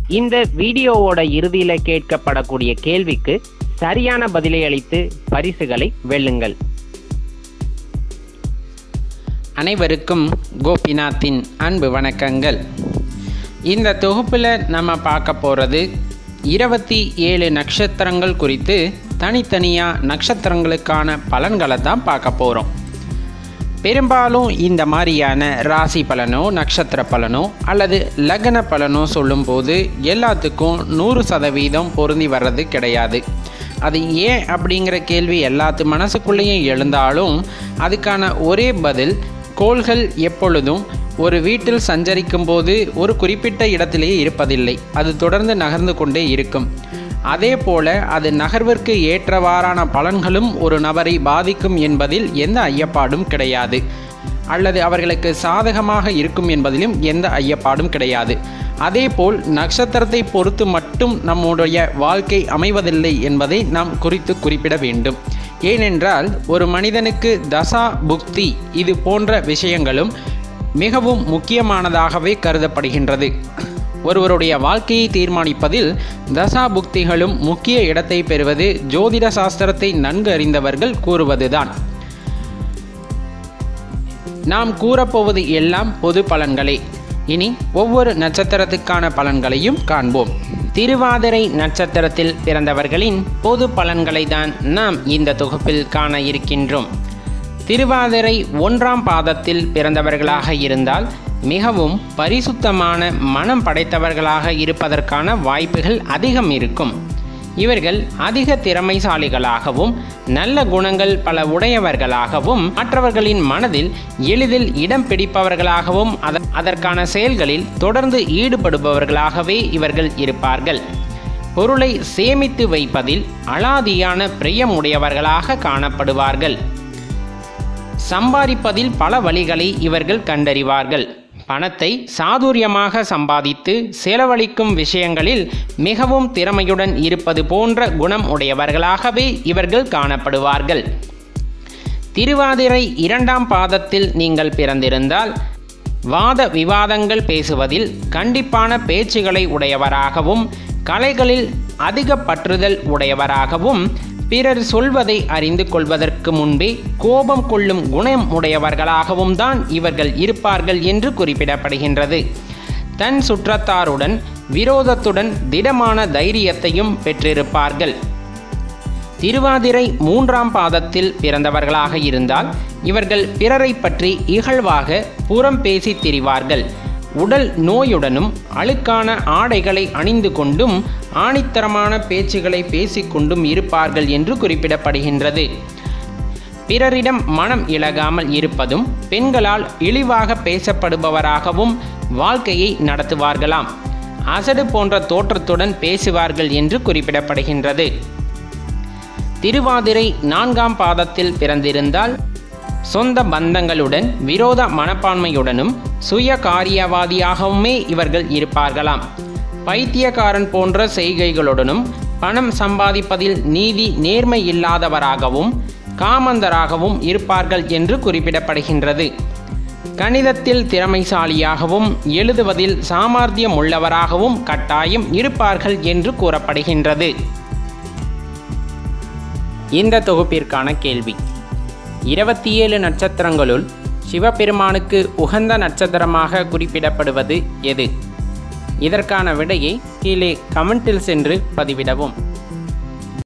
இந்த வீடியோவோட இறுதியில கேட்கப்படக்கூடிய கேள்விக்கு சரியான பதிலை அளித்து பரிசுகளை வெல்லுங்கள் அனைவருக்கும் கோபிநாத்தின் அன்பு வணக்கங்கள் இந்த தொகுப்பில் நம்ம பார்க்க போகிறது இருபத்தி ஏழு நட்சத்திரங்கள் குறித்து தனித்தனியாக நட்சத்திரங்களுக்கான பலன்களை தான் பார்க்க போகிறோம் பெரும்பாலும் இந்த மாதிரியான ராசி பலனோ நட்சத்திர பலனோ அல்லது லக்ன பலனோ சொல்லும்போது எல்லாத்துக்கும் நூறு சதவீதம் பொருந்தி வர்றது கிடையாது அது ஏன் அப்படிங்கிற கேள்வி எல்லாத்து மனசுக்குள்ளேயும் எழுந்தாலும் அதுக்கான ஒரே பதில் கோள்கள் எப்பொழுதும் ஒரு வீட்டில் சஞ்சரிக்கும் போது ஒரு குறிப்பிட்ட இடத்திலேயே இருப்பதில்லை அது தொடர்ந்து நகர்ந்து கொண்டே இருக்கும் அதே போல அது நகர்விற்கு ஏற்றவாறான பலன்களும் ஒரு நபரை பாதிக்கும் என்பதில் எந்த ஐயப்பாடும் கிடையாது அல்லது அவர்களுக்கு சாதகமாக இருக்கும் என்பதிலும் எந்த ஐயப்பாடும் கிடையாது அதேபோல் நட்சத்திரத்தை பொறுத்து மட்டும் நம்முடைய வாழ்க்கை அமைவதில்லை என்பதை நாம் குறித்து குறிப்பிட வேண்டும் ஏனென்றால் ஒரு மனிதனுக்கு தசா புக்தி இது போன்ற விஷயங்களும் மிகவும் முக்கியமானதாகவே கருதப்படுகின்றது ஒருவருடைய வாழ்க்கையை தீர்மானிப்பதில் தசா புக்திகளும் முக்கிய இடத்தை பெறுவது ஜோதிட சாஸ்திரத்தை நன்கு அறிந்தவர்கள் கூறுவதுதான் நாம் கூறப்போவது எல்லாம் பொது பலன்களே இனி ஒவ்வொரு நட்சத்திரத்துக்கான பலன்களையும் காண்போம் திருவாதிரை நட்சத்திரத்தில் பிறந்தவர்களின் பொது பலன்களை தான் நாம் இந்த தொகுப்பில் காண இருக்கின்றோம் திருவாதிரை ஒன்றாம் பாதத்தில் பிறந்தவர்களாக இருந்தால் மிகவும் பரிசுத்தமான மனம் படைத்தவர்களாக இருப்பதற்கான வாய்ப்புகள் அதிகம் இருக்கும் இவர்கள் அதிக திறமைசாலிகளாகவும் நல்ல குணங்கள் பல உடையவர்களாகவும் மற்றவர்களின் மனதில் எளிதில் இடம் பிடிப்பவர்களாகவும் அத அதற்கான செயல்களில் தொடர்ந்து ஈடுபடுபவர்களாகவே இவர்கள் இருப்பார்கள் பொருளை சேமித்து வைப்பதில் அலாதியான பிரியமுடையவர்களாக காணப்படுவார்கள் சம்பாதிப்பதில் பல வழிகளை இவர்கள் கண்டறிவார்கள் பணத்தை சாதுரியமாக சம்பாதித்து செலவழிக்கும் விஷயங்களில் மிகவும் திறமையுடன் இருப்பது போன்ற குணம் உடையவர்களாகவே இவர்கள் காணப்படுவார்கள் திருவாதிரை இரண்டாம் பாதத்தில் நீங்கள் பிறந்திருந்தால் வாத விவாதங்கள் பேசுவதில் கண்டிப்பான பேச்சுகளை உடையவராகவும் கலைகளில் அதிக பற்றுதல் உடையவராகவும் பிறர் சொல்வதை அறிந்து கொள்வதற்கு முன்பே கோபம் கொள்ளும் குணம் உடையவர்களாகவும் தான் இவர்கள் இருப்பார்கள் என்று குறிப்பிடப்படுகின்றது தன் சுற்றத்தாருடன் விரோதத்துடன் திடமான தைரியத்தையும் பெற்றிருப்பார்கள் திருவாதிரை மூன்றாம் பாதத்தில் பிறந்தவர்களாக இருந்தால் இவர்கள் பிறரை பற்றி இகழ்வாக புறம் பேசி திரிவார்கள் உடல் நோயுடனும் அழுக்கான ஆடைகளை அணிந்து கொண்டும் ஆணித்தரமான பேச்சுகளை பேசிக்கொண்டும் இருப்பார்கள் என்று குறிப்பிடப்படுகின்றது பிறரிடம் மனம் இழகாமல் இருப்பதும் பெண்களால் இழிவாக பேசப்படுபவராகவும் வாழ்க்கையை நடத்துவார்களாம் அசடு போன்ற தோற்றத்துடன் பேசுவார்கள் என்று குறிப்பிடப்படுகின்றது திருவாதிரை நான்காம் பாதத்தில் பிறந்திருந்தால் சொந்த பந்தங்களுடன் விரோத மனப்பான்மையுடனும் சுய காரியவாதியாகவுமே இவர்கள் இருப்பார்களாம் பைத்தியக்காரன் போன்ற செய்கைகளுடனும் பணம் சம்பாதிப்பதில் நீதி நேர்மை இல்லாதவராகவும் காமந்தராகவும் இருப்பார்கள் என்று குறிப்பிடப்படுகின்றது கணிதத்தில் திறமைசாலியாகவும் எழுதுவதில் சாமர்த்தியம் உள்ளவராகவும் கட்டாயம் இருப்பார்கள் என்று கூறப்படுகின்றது இந்த தொகுப்பிற்கான கேள்வி இருபத்தி ஏழு நட்சத்திரங்களுள் சிவபெருமானுக்கு உகந்த நட்சத்திரமாக குறிப்பிடப்படுவது எது இதற்கான விடையை கீழே கமெண்டில் சென்று பதிவிடவும்